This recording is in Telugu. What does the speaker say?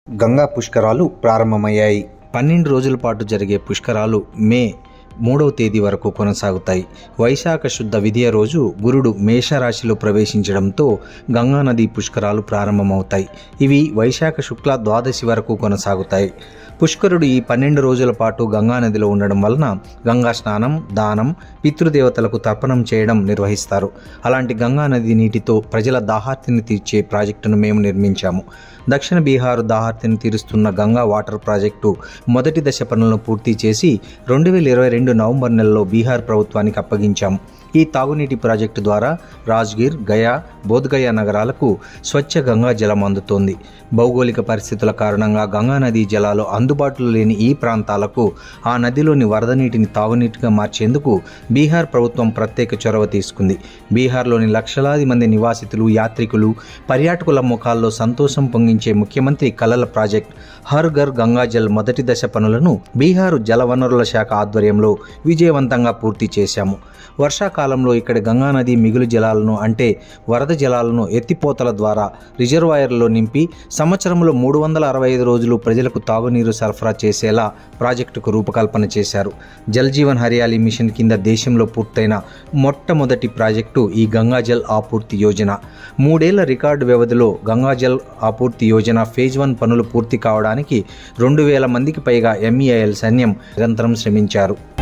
గంగా పుష్కరాలు ప్రారంభమయ్యాయి పన్నెండు రోజుల పాటు జరిగే పుష్కరాలు మే మూడవ తేదీ వరకు కొనసాగుతాయి వైశాఖ శుద్ధ విధియ రోజు గురుడు మేషరాశిలో ప్రవేశించడంతో గంగానది పుష్కరాలు ప్రారంభమవుతాయి ఇవి వైశాఖ శుక్ల ద్వాదశి వరకు కొనసాగుతాయి పుష్కరుడు ఈ పన్నెండు రోజుల పాటు గంగానదిలో ఉండడం వలన గంగా స్నానం దానం పితృదేవతలకు తర్పణం చేయడం నిర్వహిస్తారు అలాంటి గంగానది నీటితో ప్రజల దాహార్తిని తీర్చే ప్రాజెక్టును మేము నిర్మించాము దక్షిణ బీహార్ దాహార్తిని తీరుస్తున్న గంగా వాటర్ ప్రాజెక్టు మొదటి దశ పనులను పూర్తి చేసి రెండు వేల ఇరవై రెండు నవంబర్ నెలలో బీహార్ ప్రభుత్వానికి అప్పగించాము ఈ తాగునీటి ప్రాజెక్టు ద్వారా రాజ్గిర్ గయా బోధ్గయ నగరాలకు స్వచ్ఛ గంగా జలం అందుతోంది భౌగోళిక పరిస్థితుల కారణంగా గంగా నదీ జలాలు అందుబాటులో లేని ఈ ప్రాంతాలకు ఆ నదిలోని వరద నీటిని తాగునీటిగా మార్చేందుకు బీహార్ ప్రభుత్వం ప్రత్యేక చొరవ తీసుకుంది బీహార్లోని లక్షలాది మంది నివాసితులు యాత్రికులు పర్యాటకుల ముఖాల్లో సంతోషం పొంగించే ముఖ్యమంత్రి కలల ప్రాజెక్ట్ హర్ ఘర్ గంగాజల్ మొదటి దశ పనులను బీహారు జలవనరుల శాఖ ఆధ్వర్యంలో విజయవంతంగా పూర్తి చేశాము వర్షాకాలంలో ఇక్కడ గంగానది మిగులు జలాలను అంటే వరద జలాలను ఎత్తిపోతల ద్వారా రిజర్వాయర్లో నింపి సంవత్సరంలో మూడు వందల అరవై ఐదు రోజులు ప్రజలకు తాగునీరు సరఫరా చేసేలా ప్రాజెక్టుకు రూపకల్పన చేశారు జల్ జీవన్ హరియాలీ మిషన్ కింద దేశంలో పూర్తయిన మొట్టమొదటి ప్రాజెక్టు ఈ గంగాజల్ ఆపూర్తి యోజన మూడేళ్ల రికార్డు వ్యవధిలో గంగాజల్ ఆపూర్తి యోజన ఫేజ్ వన్ పనులు పూర్తి కావడానికి రెండు వేల మందికి పైగా ఎంఈఐఎల్ సైన్యం నిరంతరం శ్రమించారు